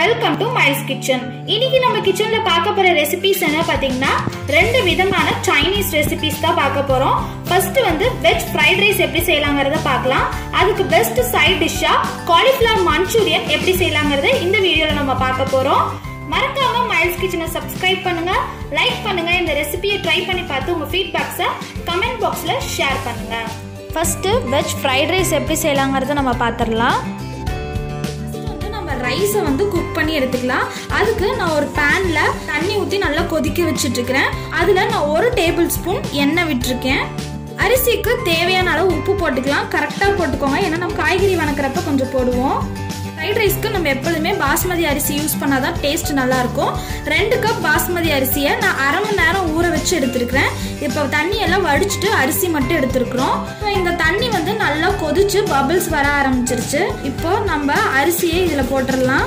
welcome to miles kitchen இன்னைக்கு நம்ம கிச்சன்ல பார்க்க போற ரெசிபிஸ் என்ன பாத்தீங்கன்னா ரெண்டு விதமான சைனீஸ் ரெசிபிஸ் தான் பார்க்க போறோம் ஃபர்ஸ்ட் வந்து வெஜ் ஃப்ரைட் ரைஸ் எப்படி செய்யலாங்கிறத பார்க்கலாம் அதுக்கு பெஸ்ட் சைட் டிஷ்ஷா காலிஃபிளவர் மஞ்சூரியன் எப்படி செய்யலாங்கிறத இந்த வீடியோல நம்ம பார்க்க போறோம் மறக்காம மைல்ஸ் கிச்சனை சப்ஸ்கிரைப் பண்ணுங்க லைக் பண்ணுங்க இந்த ரெசிபியை ட்ரை பண்ணி பார்த்து உங்க ஃபீட்பேக்ஸை கமெண்ட் பாக்ஸ்ல ஷேர் பண்ணுங்க ஃபர்ஸ்ட் வெஜ் ஃப்ரைட் ரைஸ் எப்படி செய்யலாங்கிறத நம்ம பார்த்துடலாம் வந்து நம்ம ரைஸை வந்து குக் பண்ணி எடுத்துக்கலாம் அதுக்கு நான் ஒரு பேனில் தண்ணி ஊற்றி நல்லா கொதிக்க வச்சுட்டு இருக்கிறேன் அதில் நான் ஒரு டேபிள் ஸ்பூன் எண்ணெய் விட்டுருக்கேன் அரிசிக்கு தேவையான அளவு உப்பு போட்டுக்கலாம் கரெக்டாக போட்டுக்கோங்க ஏன்னா நம்ம காய்கறி வணக்கிறப்ப கொஞ்சம் போடுவோம் ஃப்ரைட் ரைஸ்க்கு நம்ம எப்பொழுதுமே பாஸ்மதி அரிசி யூஸ் பண்ணாதான் டேஸ்ட் நல்லா இருக்கும் ரெண்டு கப் பாஸ்மதி அரிசியை நான் அரை மணி நேரம் ஊற வச்சு எடுத்துருக்கிறேன் இப்போ தண்ணி எல்லாம் வடிச்சிட்டு அரிசி மட்டும் எடுத்துருக்குறோம் இந்த தண்ணி வந்து நல்லா கொதிச்சு பபிள்ஸ் வர ஆரம்பிச்சிருச்சு இப்போ நம்ம அரிசியை இதில் போட்டுடலாம்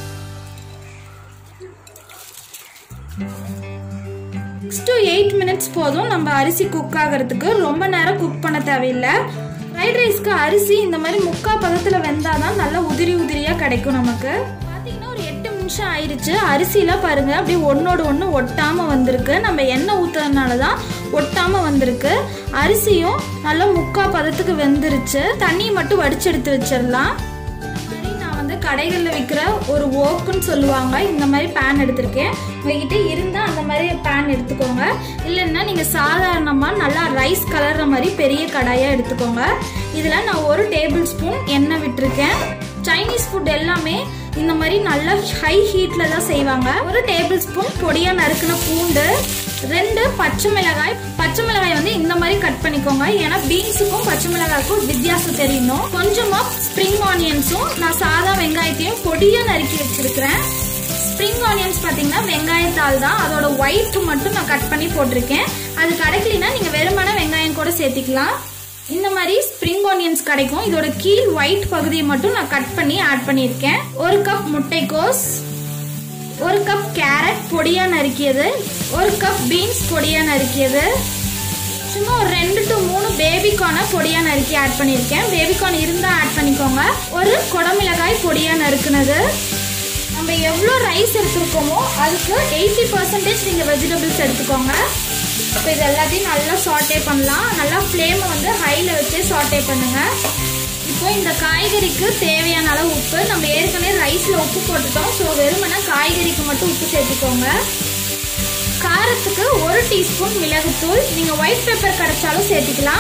சிக்ஸ் டு எயிட் மினிட்ஸ் போதும் நம்ம அரிசி குக் ஆகிறதுக்கு ரொம்ப நேரம் குக் பண்ண தேவையில்லை ஃப்ரைட் ரைஸ்க்கு அரிசி இந்த மாதிரி முக்கா பதத்தில் வெந்தாதான் நல்லா உதிரி உதிரியாக கிடைக்கும் நமக்கு பார்த்தீங்கன்னா ஒரு எட்டு நிமிஷம் ஆயிடுச்சு அரிசிலாம் பாருங்க அப்படியே ஒன்னோடு ஒன்று ஒட்டாமல் வந்திருக்கு நம்ம எண்ணெய் ஊற்றுறதுனால தான் ஒட்டாமல் வந்திருக்கு அரிசியும் நல்லா முக்கா பதத்துக்கு வெந்துருச்சு தண்ணி மட்டும் வடிச்சு எடுத்து வச்சிடலாம் நான் வந்து கடைகளில் விற்கிற ஒரு ஓக்குன்னு சொல்லுவாங்க இந்த மாதிரி பேன் எடுத்திருக்கேன் உங்ககிட்ட இருந்தால் அந்த மாதிரி பேன் எடுத்துக்கோங்க இல்லைன்னா நீங்கள் சாதாரணமாக நல்லா ரைஸ் கலர்ற மாதிரி பெரிய கடாயாக எடுத்துக்கோங்க இதில் நான் ஒரு டேபிள் ஸ்பூன் எண்ணெய் விட்டுருக்கேன் சைனீஸ் ஃபுட் எல்லாமே இந்த மாதிரி நல்லா ஹை ஹீட்டில் தான் செய்வாங்க ஒரு டேபிள் ஸ்பூன் பொடியாக நறுக்கின பூண்டு ரெண்டு பச்சை மிளகாய் பச்சை மிளகாய் வந்து இந்த மாதிரி கட் பண்ணிக்கோங்க ஏன்னா பீன்ஸுக்கும் பச்சை மிளகாய்க்கும் வித்தியாசம் தெரியணும் கொஞ்சமா ஸ்ப்ரிங் ஆனியன்ஸும் நான் சாதா வெங்காயத்தையும் பொடியா நறுக்கி வச்சிருக்கிறேன் ஸ்ப்ரிங் ஆனியன்ஸ் பார்த்தீங்கன்னா வெங்காயத்தால் தான் அதோட ஒயிட் மட்டும் நான் கட் பண்ணி போட்டிருக்கேன் அது கிடைக்கலனா நீங்கள் வெறுமன வெங்காயம் கூட சேர்த்திக்கலாம் இந்த மாதிரி ஸ்ப்ரிங் ஆனியன்ஸ் கிடைக்கும் இதோட கீழ் ஒயிட் பகுதியை மட்டும் நான் கட் பண்ணி ஆட் பண்ணியிருக்கேன் ஒரு கப் முட்டைக்கோஸ் ஒரு கப் கேரட் பொடியா நறுக்கியது ஒரு கப் பீன்ஸ் பொடியா நறுக்கியது சும்மா ஒரு ரெண்டு டு மூணு பேபிகார்னை பொடியா நறுக்கி ஆட் பண்ணியிருக்கேன் பேபிகார்ன் இருந்தால் ஆட் பண்ணிக்கோங்க ஒரு குடமிளகாய் பொடியா நறுக்குனது நம்ம எவ்வளோ ரைஸ் எடுத்துருக்கோமோ அதுக்கு எயிட்டி பர்சன்டேஜ் நீங்கள் வெஜிடபிள்ஸ் எடுத்துக்கோங்க இப்போ இது எல்லாத்தையும் நல்லா சாட்டே பண்ணலாம் நல்லா ஃப்ளேமை வந்து ஹையில் வச்சு சாட்டே பண்ணுங்கள் இப்போ இந்த காய்கறிக்கு தேவையான அளவு உப்பு நம்ம ஏற்கனவே ரைஸில் உப்பு போட்டுட்டோம் ஸோ வெறுமனே காய்கறிக்கு மட்டும் உப்பு சேர்த்துக்கோங்க காரத்துக்கு ஒரு டீஸ்பூன் மிளகுத்தூள் நீங்கள் ஒயிட் பெப்பர் கிடைச்சாலும் சேர்த்துக்கலாம்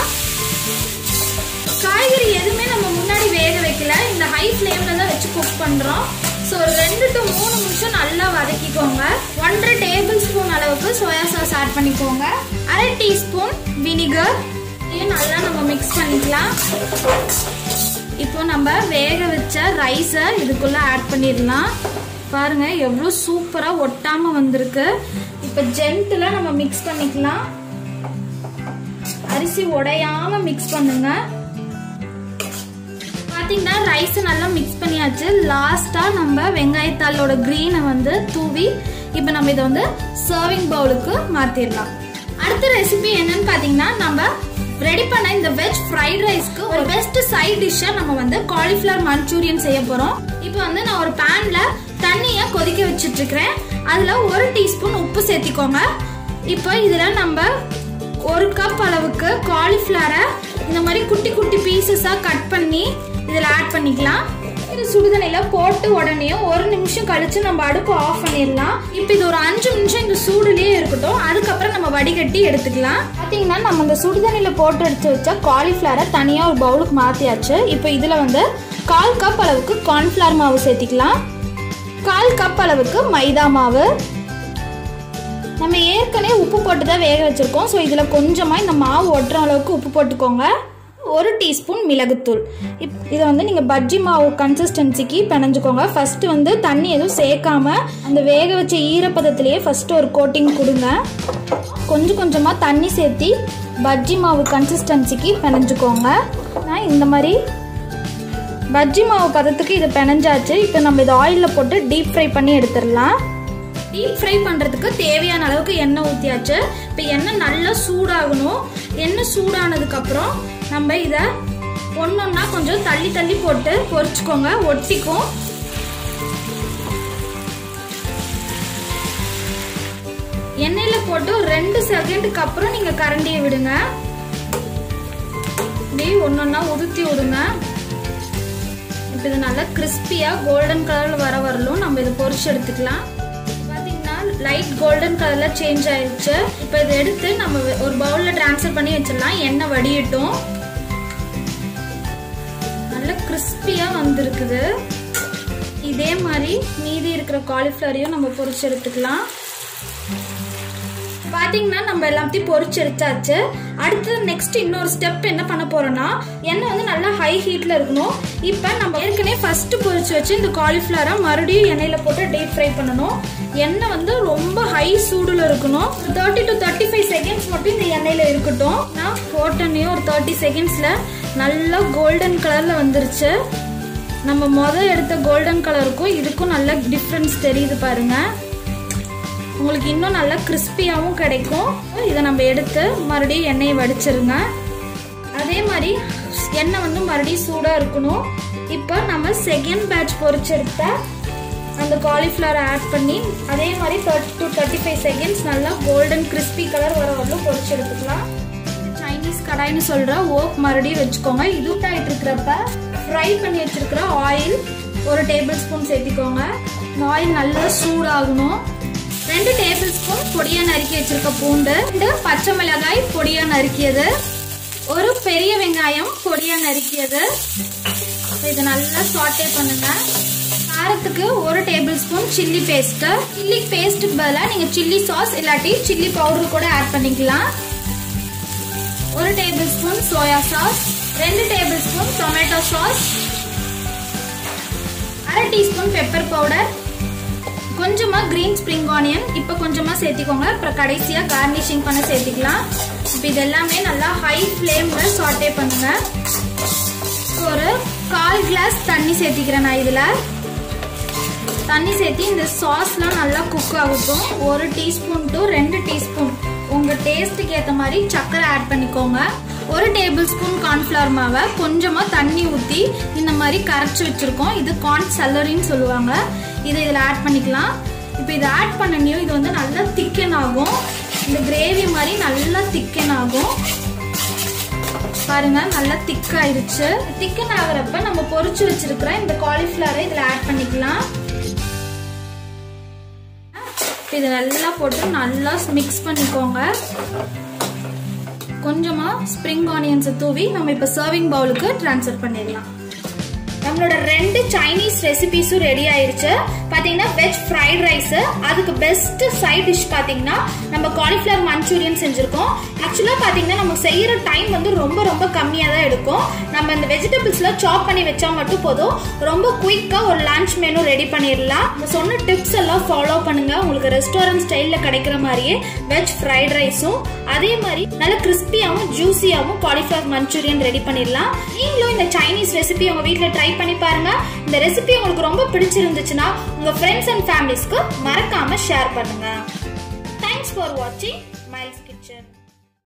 காய்கறி எதுவுமே நம்ம முன்னாடி வேக வைக்கல இந்த ஹை ஃப்ளேமில் தான் வச்சு குக் பண்ணுறோம் ஸோ ஒரு ரெண்டு டு மூணு நிமிஷம் நல்லா வதக்கிக்கோங்க ஒன்றரை டேபிள் ஸ்பூன் அளவுக்கு சோயா சாஸ் ஆட் பண்ணிக்கோங்க அரை டீஸ்பூன் வினிகர் இதையும் நல்லா நம்ம மிக்ஸ் பண்ணிக்கலாம் இப்போ நம்ம வேக வச்ச ரைஸை இதுக்குள்ள ஆட் பண்ணிடலாம் பாருங்க எவ்வளோ சூப்பராக ஒட்டாம வந்திருக்கு இப்போ ஜென்டில் நம்ம மிக்ஸ் பண்ணிக்கலாம் அரிசி உடையாம மிக்ஸ் பண்ணுங்க பார்த்தீங்கன்னா ரைஸ் நல்லா மிக்ஸ் பண்ணியாச்சு லாஸ்ட்டாக நம்ம வெங்காயத்தாளோட க்ரீனை வந்து தூவி இப்போ நம்ம இதை வந்து சர்விங் பவுலுக்கு மாற்றிடலாம் அடுத்த ரெசிபி என்னன்னு பார்த்தீங்கன்னா நம்ம ரெடி பண்ண இந்த வெஜ் ஃப்ரைட் ரைஸ்க்கு ஒரு பெஸ்ட் சைட் டிஷ்ஷாக நம்ம வந்து காலிஃப்ளவர் மஞ்சூரியன் செய்ய போகிறோம் இப்போ வந்து நான் ஒரு பேனில் தண்ணியை கொதிக்க வச்சுட்டு இருக்கிறேன் அதில் ஒரு டீஸ்பூன் உப்பு சேர்த்திக்கோங்க இப்போ இதில் நம்ம ஒரு கப் அளவுக்கு காலிஃப்ளவரை இந்த மாதிரி குட்டி குட்டி பீசஸாக கட் பண்ணி இதில் ஆட் பண்ணிக்கலாம் இது சுடுதண்ணியில் போட்டு உடனே ஒரு நிமிஷம் கழிச்சு நம்ம அடுப்பு ஆஃப் பண்ணிடலாம் இப்போ இது ஒரு அஞ்சு நிமிஷம் இந்த சூடுலேயே இருக்கட்டும் அதுக்கப்புறம் நம்ம வடிகட்டி எடுத்துக்கலாம் பார்த்தீங்கன்னா நம்ம இந்த சுடுதண்ணியில் போட்டு எடுத்து வச்ச காலிஃப்ளவரை தனியாக ஒரு பவுலுக்கு மாற்றியாச்சு இப்போ இதில் வந்து கால் கப் அளவுக்கு கார்ன்ஃப்ளவர் மாவு சேர்த்திக்கலாம் கால் கப் அளவுக்கு மைதா மாவு நம்ம ஏற்கனவே உப்பு போட்டு தான் வேக வச்சுருக்கோம் ஸோ இதில் கொஞ்சமாக இந்த மாவு ஒட்டுற அளவுக்கு உப்பு போட்டுக்கோங்க ஒரு டீஸ்பூன் மிளகுத்தூள் இப் இதை வந்து நீங்கள் பஜ்ஜி மாவு கன்சிஸ்டன்சிக்கு பிணைஞ்சுக்கோங்க ஃபஸ்ட்டு வந்து தண்ணி எதுவும் சேர்க்காம அந்த வேக வச்ச ஈரப்பதத்திலேயே ஃபஸ்ட்டு ஒரு கோட்டிங் கொடுங்க கொஞ்சம் கொஞ்சமாக தண்ணி சேர்த்தி பஜ்ஜி மாவு கன்சிஸ்டன்சிக்கு பிணைஞ்சுக்கோங்க நான் இந்த மாதிரி பஜ்ஜி மாவு பதத்துக்கு இது பிணைஞ்சாச்சு இப்போ நம்ம இதை ஆயிலில் போட்டு டீப் ஃப்ரை பண்ணி எடுத்துடலாம் டீப் ஃப்ரை பண்ணுறதுக்கு தேவையான அளவுக்கு எண்ணெய் ஊற்றியாச்சு இப்போ எண்ணெய் நல்லா சூடாகணும் எண்ணெய் சூடானதுக்கப்புறம் நம்ம இதை ஒன்றொன்னா கொஞ்சம் தள்ளி தள்ளி போட்டு பொரிச்சுக்கோங்க ஒட்டிக்கும் எண்ணெயில போட்டு ரெண்டு செகண்டுக்கு அப்புறம் நீங்க கரண்டியை விடுங்க இப்படி ஒன்னொன்னா உதுத்தி விடுங்க இப்போ இது நல்லா கிறிஸ்பியா கோல்டன் கலர்ல வர வரலும் நம்ம இதை பொரிச்சு எடுத்துக்கலாம் பாத்தீங்கன்னா லைட் கோல்டன் கலர்ல சேஞ்ச் ஆயிடுச்சு இப்போ இதை எடுத்து நம்ம ஒரு பவுல்ல டிரான்ஸ்ஃபர் பண்ணி வச்சிடலாம் எண்ணெய் வடியட்டும் நல்ல கிறிஸ்பியா வந்திருக்குது இதே மாதிரி மீதி இருக்கிற காலிஃப்ளவரையும் நம்ம பொரிச்சு எடுத்துக்கலாம் பாத்தீங்கன்னா நம்ம எல்லாத்தையும் பொரிச்சு எடுத்தாச்சு அடுத்து நெக்ஸ்ட் இன்னொரு ஸ்டெப் என்ன பண்ண போறோம்னா எண்ணெய் வந்து நல்லா ஹை ஹீட்ல இருக்கணும் இப்போ நம்ம ஏற்கனவே ஃபர்ஸ்ட் பொரிச்சு வச்சு இந்த காலிஃப்ளவரை மறுபடியும் எண்ணெயில போட்டு டீப் ஃப்ரை பண்ணணும் எண்ணெய் வந்து ரொம்ப ஹை சூடுல இருக்கணும் thirty to thirty five seconds மட்டும் இந்த எண்ணெயில இருக்கட்டும் நான் போட்டனையும் ஒரு தேர்ட்டி செகண்ட்ஸ்ல நல்லா கோல்டன் கலர்ல வந்துருச்சு நம்ம முதல் எடுத்த கோல்டன் கலருக்கும் இதுக்கும் நல்ல டிஃப்ரென்ஸ் தெரியுது பாருங்க உங்களுக்கு இன்னும் நல்லா கிறிஸ்பியாகவும் கிடைக்கும் இதை நம்ம எடுத்து மறுபடியும் எண்ணெயை வடிச்சிருங்க அதே மாதிரி எண்ணெய் வந்து மறுபடியும் சூடாக இருக்கணும் இப்போ நம்ம செகண்ட் பேட்ச் பொரிச்செடுத்த அந்த காலிஃப்ளவரை ஆட் பண்ணி அதே மாதிரி thirty to thirty five seconds நல்லா கோல்டன் கிறிஸ்பி கலர் வர வரலும் பொரிச்சு எடுத்துக்கலாம் சைனீஸ் கடாய்னு சொல்கிற ஓக் மறுபடியும் வச்சுக்கோங்க இது ஆகிட்டு இருக்கிறப்ப ஃப்ரை பண்ணி வச்சிருக்கிற ஆயில் ஒரு டேபிள் ஸ்பூன் சேர்த்திக்கோங்க இந்த ஆயில் நல்லா சூடாகணும் ரெண்டு டேபிள் ஸ்பூன் பொடியா நறுக்கி வச்சிருக்க பூண்டு ரெண்டு பச்சை மிளகாய் பொடியா நறுக்கியது ஒரு பெரிய வெங்காயம் பொடியா நறுக்கியது இது நல்லா சாட்டே பண்ணுங்க காரத்துக்கு ஒரு table spoon chilli paste chilli பேஸ்ட்டுக்கு பதிலாக நீங்கள் சில்லி சாஸ் இல்லாட்டி சில்லி பவுடர் கூட ஆட் பண்ணிக்கலாம் ஒரு டேபிள் ஸ்பூன் சோயா சாஸ் ரெண்டு டேபிள் ஸ்பூன் டொமேட்டோ சாஸ் அரை டீஸ்பூன் பெப்பர் பவுடர் கொஞ்சமா கிரீன் ஸ்ப்ரிங் ஆனியன் இப்போ கொஞ்சமா சேர்த்திக்கோங்க அப்புறம் கடைசியா கார்னிஷிங் பண்ண சேர்த்திக்கலாம் இப்போ இது எல்லாமே நல்லா ஹை ஃப்ளேம்ல சாட்டே பண்ணுங்க ஒரு கால் கிளாஸ் தண்ணி சேர்த்திக்கிறேன் நான் இதுல தண்ணி சேர்த்தி இந்த சாஸ்லாம் நல்லா குக் ஆகட்டும் ஒரு டீஸ்பூன் டு ரெண்டு டீஸ்பூன் உங்க டேஸ்ட்டுக்கு ஏற்ற மாதிரி சர்க்கரை ஆட் பண்ணிக்கோங்க ஒரு டேபிள் ஸ்பூன் கார்ன்ஃப்ளவர் மாவை கொஞ்சமாக தண்ணி ஊற்றி இந்த மாதிரி கரைச்சி வச்சுருக்கோம் இது கார்ன் சல்லரின்னு சொல்லுவாங்க இதை இதில் ஆட் பண்ணிக்கலாம் இப்போ இதை ஆட் பண்ணனியும் இது வந்து நல்லா திக்கன் ஆகும் இந்த கிரேவி மாதிரி நல்லா திக்கன் ஆகும் பாருங்க நல்லா திக் ஆயிருச்சு திக்கன் ஆகுறப்ப நம்ம பொரிச்சு வச்சிருக்கிற இந்த காலிஃப்ளவரை இதில் ஆட் பண்ணிக்கலாம் இது நல்லா போட்டு நல்லா மிக்ஸ் பண்ணிக்கோங்க கொஞ்சமா ஸ்ப்ரிங் ஆனியன்ஸை தூவி நம்ம இப்போ சர்விங் பவுலுக்கு ட்ரான்ஸ்ஃபர் பண்ணிடலாம் நம்மளோட ரெண்டு சைனீஸ் ரெசிபிஸும் ரெடி ஆயிருச்சு பாத்தீங்கன்னா வெஜ் ஃப்ரைட் ரைஸ் அதுக்கு பெஸ்ட் சைட் டிஷ் பாத்தீங்கன்னா நம்ம காலிஃபிளவர் மஞ்சூரியன் செஞ்சிருக்கோம் ஆக்சுவலா பாத்தீங்கன்னா நம்ம செய்யற டைம் வந்து ரொம்ப ரொம்ப கம்மியா தான் எடுக்கும் நம்ம இந்த வெஜிடபிள்ஸ்ல சாப் பண்ணி வச்சா மட்டும் போதும் ரொம்ப குயிக்கா ஒரு லஞ்ச் மெனு ரெடி பண்ணிடலாம் நம்ம சொன்ன டிப்ஸ் எல்லாம் ஃபாலோ பண்ணுங்க உங்களுக்கு ரெஸ்டாரண்ட் ஸ்டைல்ல கிடைக்கிற மாதிரியே வெஜ் ஃப்ரைட் ரைஸும் அதே மாதிரி நல்ல கிறிஸ்பியாவும் ஜூசியாவும் காலிஃபிளவர் மஞ்சூரியன் ரெடி பண்ணிடலாம் நீங்களும் இந்த சைனீஸ் ரெசிபி உங்க வீட்ல ட்ரை பண்ணி பாருங்க இந்த ரெசிபி உங்களுக்கு ரொம்ப பிடிச்சிருந்துச்சுன்னா உங்க ஃப்ரெண்ட்ஸ் அண்ட் ஃபேமிலிஸ்க்கு மறக்காம ஷேர் பண்ணுங்க தேங்க்ஸ் ஃபார் வாட்சிங்